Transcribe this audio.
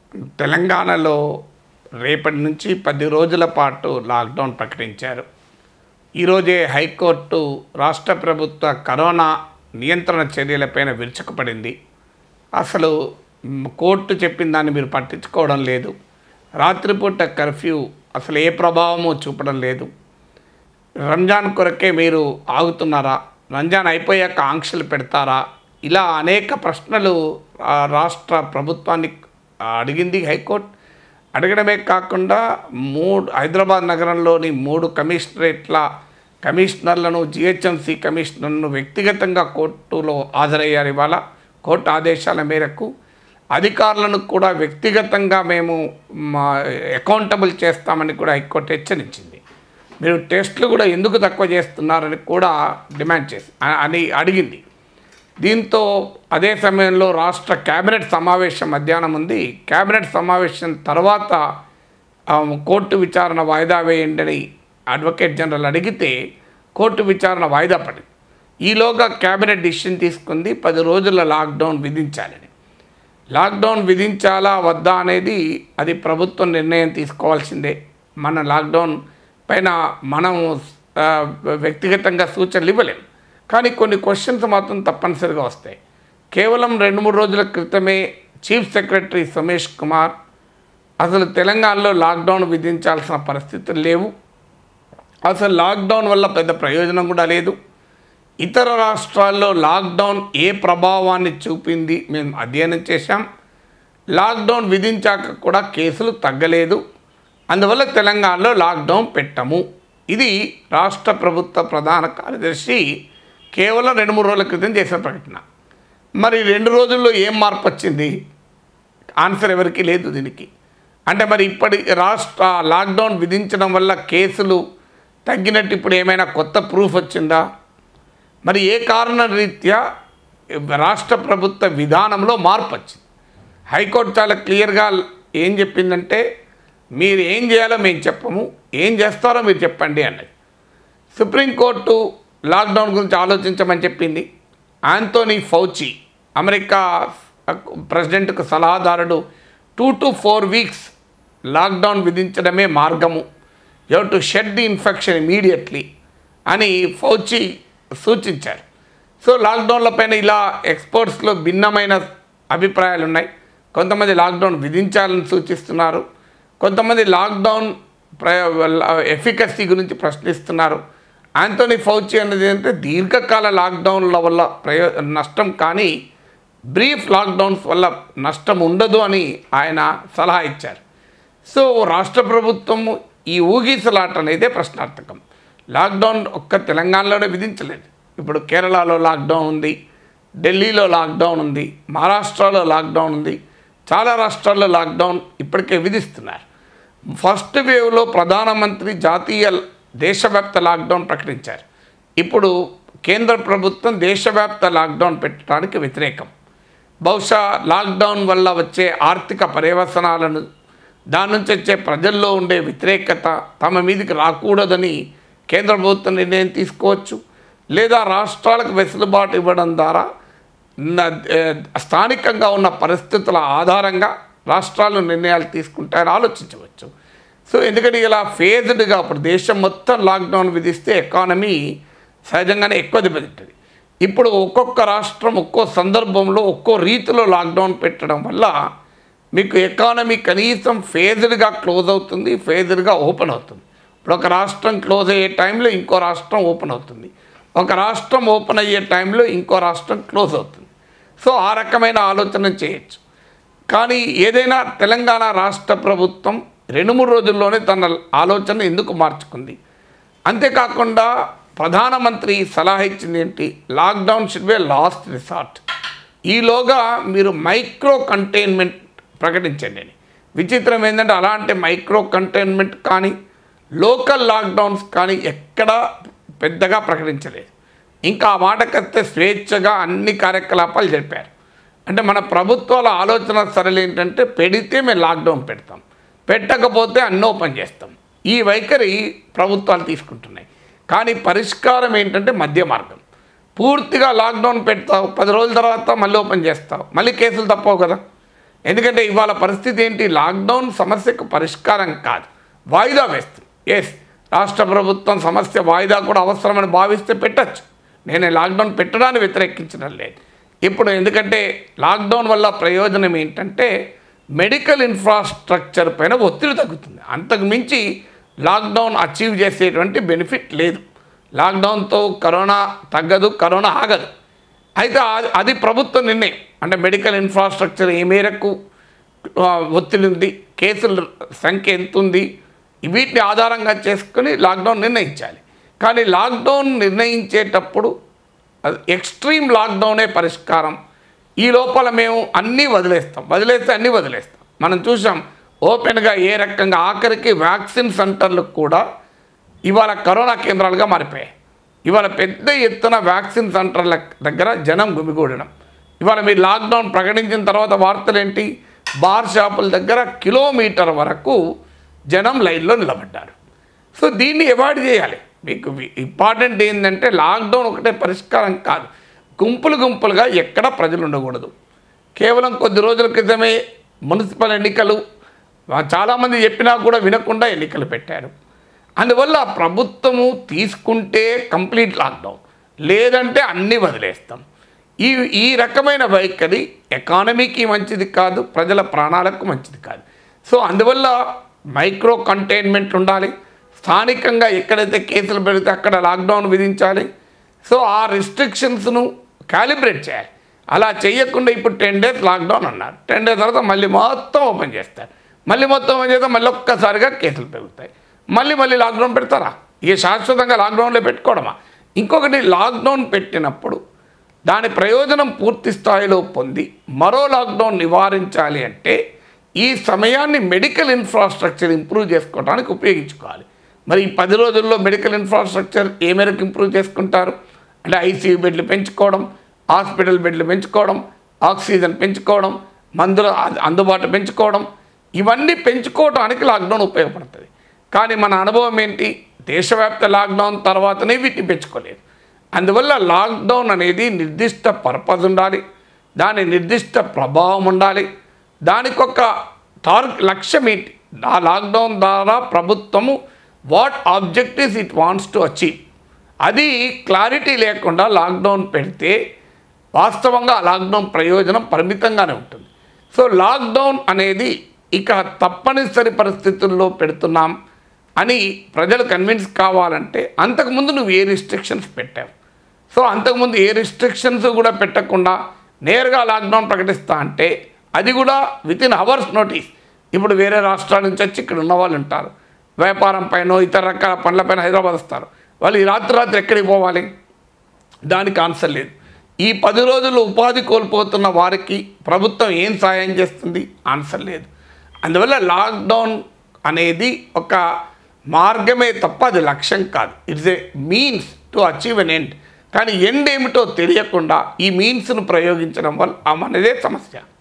తెలంగాణలో రేపటి నుంచి పది రోజుల పాటు లాక్డౌన్ ప్రకటించారు ఈరోజే హైకోర్టు రాష్ట్ర ప్రభుత్వ కరోనా నియంత్రణ చర్యలపైన విరుచుకుపడింది అసలు మ్, కోర్టు చెప్పిన దాన్ని మీరు పట్టించుకోవడం లేదు రాత్రిపూట కర్ఫ్యూ అసలు ఏ ప్రభావము చూపడం లేదు రంజాన్ కొరకే మీరు ఆగుతున్నారా రంజాన్ అయిపోయాక ఆంక్షలు పెడతారా ఇలా అనేక ప్రశ్నలు ఆ, రాష్ట్ర ప్రభుత్వాన్ని ఆ, అడిగింది హైకోర్టు అడగడమే కాకుండా మూడు హైదరాబాద్ నగరంలోని మూడు కమిషనరేట్ల కమిషనర్లను జిహెచ్ఎంసీ కమిషనర్ను వ్యక్తిగతంగా కోర్టులో హాజరయ్యారు ఇవాళ కోర్టు ఆదేశాల మేరకు అధికారులను కూడా వ్యక్తిగతంగా మేము మా అకౌంటబుల్ చేస్తామని కూడా హైకోర్టు హెచ్చరించింది మీరు టెస్టులు కూడా ఎందుకు తక్కువ చేస్తున్నారని కూడా డిమాండ్ చేసి ఆ- అని అడిగింది దీంతో అదే సమయంలో రాష్ట్ర కేబినెట్ సమావేశం మధ్యాహ్నం ఉంది కేబినెట్ సమావేశం తర్వాత ఆ, కోర్టు విచారణ వాయిదా వేయండి అని అడ్వకేట్ జనరల్ అడిగితే కోర్టు విచారణ వాయిదా పడింది ఈలోగా కేబినెట్ డిసిషన్ తీసుకుంది పది రోజుల లాక్డౌన్ విధించాలని లాక్డౌన్ విధించాలా వద్దా అనేది అది ప్రభుత్వం నిర్ణయం తీసుకోవాల్సిందే మన లాక్డౌన్ పైన మనం ఆ, వ్యక్తిగతంగా సూచనలు ఇవ్వలేం కానీ కొన్ని క్వశ్చన్స్ మాత్రం తప్పనిసరిగా వస్తాయి కేవలం రెండు మూడు రోజుల క్రితమే చీఫ్ సెక్రటరీ సోమేష్ కుమార్ అసలు తెలంగాణలో లాక్డౌన్ విధించాల్సిన పరిస్థితులు లేవు అసలు లాక్డౌన్ వల్ల పెద్ద ప్రయోజనం కూడా లేదు ఇతర రాష్ట్రాల్లో లాక్డౌన్ ఏ ప్రభావాన్ని చూపింది మేము అధ్యయనం చేశాం లాక్డౌన్ విధించాక కూడా కేసులు తగ్గలేదు అందువల్ల తెలంగాణలో లాక్డౌన్ పెట్టము ఇది రాష్ట్ర ప్రభుత్వ ప్రధాన కార్యదర్శి కేవలం రెండు మూడు రోజుల క్రితం చేసిన ప్రకటన మరి రెండు రోజుల్లో ఏం మార్పు వచ్చింది ఆన్సర్ ఎవరికి లేదు దీనికి అంటే మరి ఇప్పటి రాష్ట్ర లాక్డౌన్ విధించడం వల్ల కేసులు తగ్గినట్టు ఇప్పుడు ఏమైనా కొత్త ప్రూఫ్ వచ్చిందా మరి ఏ కారణ రీత్యా రాష్ట్ర ప్రభుత్వ విధానంలో మార్పు వచ్చింది హైకోర్టు చాలా క్లియర్గా ఏం చెప్పిందంటే మీరు ఏం చేయాలో మేము చెప్పము ఏం చేస్తారో మీరు చెప్పండి అన్నది సుప్రీంకోర్టు లాక్డౌన్ గురించి ఆలోచించమని చెప్పింది ఆంటోనీ ఫౌచి అమెరికా ప్రెసిడెంట్కు సలహాదారుడు two to four weeks lockdown విధించడమే మార్గము you to shed the infection immediately అని ఫౌచి సూచించారు సో లాక్డౌన్ల పైన ఇలా ఎక్స్పర్ట్స్లో భిన్నమైన అభిప్రాయాలు ఉన్నాయి కొంతమంది లాక్డౌన్ విధించాలని సూచిస్తున్నారు కొంతమంది లాక్డౌన్ ప్ర ఎఫికసీ గురించి ప్రశ్నిస్తున్నారు ఆంటోనీ ఫౌచి అనేది ఏంటంటే దీర్ఘకాల లాక్డౌన్ల వల్ల ప్రయో నష్టం కానీ బ్రీఫ్ లాక్డౌన్స్ వల్ల నష్టం ఉండదు అని ఆయన సలహా ఇచ్చారు సో రాష్ట్ర ప్రభుత్వం ఈ ఊగిసలాట అనేదే ప్రశ్నార్థకం లాక్డౌన్ ఒక్క తెలంగాణలోనే విధించలేదు ఇప్పుడు కేరళలో లాక్డౌన్ ఉంది ఢిల్లీలో లాక్డౌన్ ఉంది మహారాష్ట్రలో లాక్డౌన్ ఉంది చాలా రాష్ట్రాల్లో లాక్డౌన్ ఇప్పటికే విధిస్తున్నారు ఫస్ట్ వేవ్లో ప్రధానమంత్రి జాతీయ దేశవ్యాప్త లాక్డౌన్ ప్రకటించారు ఇప్పుడు కేంద్ర ప్రభుత్వం దేశవ్యాప్త లాక్డౌన్ పెట్టడానికి వ్యతిరేకం బహుశా లాక్డౌన్ వల్ల వచ్చే ఆర్థిక పర్యవసనాలను దాని నుంచి వచ్చే ప్రజల్లో ఉండే వ్యతిరేకత తమ మీదకి రాకూడదని కేంద్ర ప్రభుత్వం నిర్ణయం తీసుకోవచ్చు లేదా రాష్ట్రాలకు వెసులుబాటు ఇవ్వడం ద్వారా న- ఏ, స్థానికంగా ఉన్న పరిస్థితుల ఆధారంగా రాష్ట్రాలు నిర్ణయాలు తీసుకుంటారని ఆలోచించవచ్చు సో ఎందుకంటే ఇలా ఫేజ్డ్గా ఇప్పుడు దేశం మొత్తం లాక్డౌన్ విధిస్తే ఎకానమీ సహజంగానే ఎక్కువ దెబ్బతింటుంది ఇప్పుడు ఒక్కొక్క రాష్ట్రం ఒక్కో సందర్భంలో ఒక్కో రీతిలో లాక్డౌన్ పెట్టడం వల్ల మీకు ఎకానమీ కనీసం ఫేజ్డ్గా క్లోజ్ అవుతుంది ఫేజ్డ్గా ఓపెన్ అవుతుంది ఇప్పుడు ఒక రాష్ట్రం క్లోజ్ అయ్యే టైంలో ఇంకో రాష్ట్రం ఓపెన్ అవుతుంది ఒక రాష్ట్రం ఓపెన్ అయ్యే టైంలో ఇంకో రాష్ట్రం క్లోజ్ అవుతుంది సో ఆ రకమైన ఆలోచన చేయొచ్చు కానీ ఏదైనా తెలంగాణ రాష్ట్ర ప్రభుత్వం రెండు మూడు రోజుల్లోనే తన ఆలోచన ఎందుకు మార్చుకుంది అంతేకాకుండా ప్రధానమంత్రి సలహా ఇచ్చింది ఏంటి lockdown should be last resort ఈలోగా మీరు మైక్రో కంటైన్మెంట్ ప్రకటించండి అని విచిత్రం ఏంటంటే అలాంటి మైక్రో కంటైన్మెంట్ కానీ లోకల్ లాక్డౌన్స్ కానీ ఎక్కడా పెద్దగా ప్రకటించలేదు ఇంకా ఆ మాటకొస్తే స్వేచ్ఛగా అన్ని కార్యకలాపాలు జరిపారు అంటే మన ప్రభుత్వాల ఆలోచన సరళి ఏంటంటే పెడితే మేము లాక్డౌన్ పెడతాం పెట్టకపోతే అన్ని ఓపెన్ చేస్తాం ఈ వైఖరి ప్రభుత్వాలు తీసుకుంటున్నాయి కానీ పరిష్కారం ఏంటంటే మధ్య మార్గం పూర్తిగా లాక్డౌన్ పెడతావు పది రోజుల తర్వాత మళ్ళీ ఓపెన్ చేస్తావు మళ్ళీ కేసులు తప్పవు కదా ఎందుకంటే ఇవాళ పరిస్థితి ఏంటి లాక్డౌన్ సమస్యకు పరిష్కారం కాదు వాయిదా వేస్తుంది ఎస్ రాష్ట్ర ప్రభుత్వం సమస్య వాయిదా కూడా అవసరమని భావిస్తే పెట్టచ్చు నేను ఈ లాక్డౌన్ పెట్టడాన్ని వ్యతిరేకించడం లేదు ఇప్పుడు ఎందుకంటే లాక్డౌన్ వల్ల ప్రయోజనం ఏంటంటే మెడికల్ ఇన్ఫ్రాస్ట్రక్చర్ పైన ఒత్తిడి తగ్గుతుంది అంతకు మించి లాక్డౌన్ అచీవ్ చేసేటువంటి బెనిఫిట్ లేదు లాక్డౌన్తో కరోనా తగ్గదు కరోనా ఆగదు అయితే అది- అది ప్రభుత్వ నిర్ణయం అంటే మెడికల్ ఇన్ఫ్రాస్ట్రక్చర్ ఏ మేరకు ఆ, ఒత్తిడి ఉంది కేసుల సంఖ్య ఎంత ఉంది వీటిని ఆధారంగా చేసుకుని లాక్డౌన్ నిర్ణయించాలి కానీ లాక్డౌన్ నిర్ణయించేటప్పుడు అది ఎక్స్ట్రీమ్ లాక్డౌనే పరిష్కారం ఈ లోపల మేము అన్నీ వదిలేస్తాం వదిలేస్తే అన్నీ వదిలేస్తాం మనం చూసాం ఓపెన్గా ఏ రకంగా ఆఖరికి వ్యాక్సిన్ సెంటర్లు కూడా ఇవాళ కరోనా కేంద్రాలుగా మారిపోయాయి ఇవాళ పెద్ద ఎత్తున వ్యాక్సిన్ సెంటర్ల దగ్గర జనం గుమిగూడడం ఇవాళ మీరు లాక్డౌన్ ప్రకటించిన తర్వాత వార్తలు ఏంటి బార్ షాపుల దగ్గర కిలోమీటర్ వరకు జనం లైన్లో నిలబడ్డారు సో దీన్ని అవాయిడ్ చేయాలి మీకు ఇంపార్టెంట్ ఏంటంటే లాక్డౌన్ ఒకటే పరిష్కారం కాదు గుంపులు గుంపులుగా ఎక్కడ ప్రజలు ఉండకూడదు కేవలం కొద్ది రోజుల క్రితమే మున్సిపల్ ఎన్నికలు వా- చాలామంది చెప్పినా కూడా వినకుండా ఎన్నికలు పెట్టారు అందువల్ల ప్రభుత్వము తీసుకుంటే కంప్లీట్ లాక్డౌన్ లేదంటే అన్నీ వదిలేస్తాం ఈ ఈ రకమైన వైఖరి ఎకానమీకి మంచిది కాదు ప్రజల ప్రాణాలకు మంచిది కాదు సో అందువల్ల మైక్రో కంటైన్మెంట్ ఉండాలి స్థానికంగా ఎక్కడైతే కేసులు పెడితే అక్కడ లాక్డౌన్ విధించాలి సో ఆ రిస్ట్రిక్షన్స్ను క్యాలిబ్రేట్ చేయాలి అలా చేయకుండా ఇప్పుడు టెన్ డేస్ లాక్డౌన్ అన్నారు టెన్ డేస్ తర్వాత మళ్ళీ మొత్తం ఓపెన్ చేస్తారు మళ్ళీ మొత్తం ఓపెన్ చేస్తే మళ్ళీ ఒక్కసారిగా కేసులు పెరుగుతాయి మళ్ళీ మళ్ళీ లాక్డౌన్ పెడతారా ఇక శాశ్వతంగా లాక్డౌన్లో పెట్టుకోవడమా ఇంకొకటి లాక్డౌన్ పెట్టినప్పుడు దాని ప్రయోజనం పూర్తి స్థాయిలో పొంది మరో లాక్డౌన్ నివారించాలి అంటే ఈ సమయాన్ని మెడికల్ ఇన్ఫ్రాస్ట్రక్చర్ ఇంప్రూవ్ చేసుకోవడానికి ఉపయోగించుకోవాలి మరి ఈ పది రోజుల్లో మెడికల్ ఇన్ఫ్రాస్ట్రక్చర్ ఏ మేరకు ఇంప్రూవ్ చేసుకుంటారు అంటే ఐసీయూ బెడ్లు పెంచుకోవడం హాస్పిటల్ బెడ్లు పెంచుకోవడం ఆక్సిజన్ పెంచుకోవడం మందుల అ- అందుబాటు పెంచుకోవడం ఇవన్నీ పెంచుకోవడానికి లాక్డౌన్ ఉపయోగపడుతుంది కానీ మన అనుభవం ఏంటి దేశవ్యాప్త లాక్డౌన్ తర్వాతనే వీటిని పెంచుకోలేదు అందువల్ల లాక్డౌన్ అనేది నిర్దిష్ట పర్పస్ ఉండాలి దాని నిర్దిష్ట ప్రభావం ఉండాలి దానికి ఒక టార్ లక్ష్యం ఏంటి ఆ లాక్డౌన్ ద్వారా ప్రభుత్వము what objectives it wants to achieve అది క్లారిటీ లేకుండా లాక్డౌన్ పెడితే వాస్తవంగా ఆ లాక్డౌన్ ప్రయోజనం పరిమితంగానే ఉంటుంది సో లాక్డౌన్ అనేది ఇక తప్పనిసరి పరిస్థితుల్లో పెడుతున్నాం అని ప్రజలు కన్విన్స్ కావాలంటే అంతకుముందు నువ్వు ఏ రిస్ట్రిక్షన్స్ పెట్టావు సో అంతకుముందు ఏ రిస్ట్రిక్షన్స్ కూడా పెట్టకుండా నేరుగా లాక్డౌన్ ప్రకటిస్తా అంటే అది కూడా విత్ ఇన్ అవర్స్ నోటీస్ ఇప్పుడు వేరే రాష్ట్రాల నుంచి వచ్చి ఇక్కడ ఉన్న వాళ్ళు ఉంటారు వ్యాపారం పైన ఇతర రకాల పనులపైన హైదరాబాద్ వస్తారు వాళ్ళు ఈ రాత్రి రాత్రి ఎక్కడికి పోవాలి దానికి ఆన్సర్ లేదు ఈ పది రోజులు ఉపాధి కోల్పోతున్న వారికి ప్రభుత్వం ఏం సాయం చేస్తుంది ఆన్సర్ లేదు అందువల్ల లాక్డౌన్ అనేది ఒక మార్గమే తప్ప అది లక్ష్యం కాదు it's a means to achieve an end కానీ ఎండ్ ఏమిటో తెలియకుండా ఈ మీన్స్ను ప్రయోగించడం వల్ల అనేదే సమస్య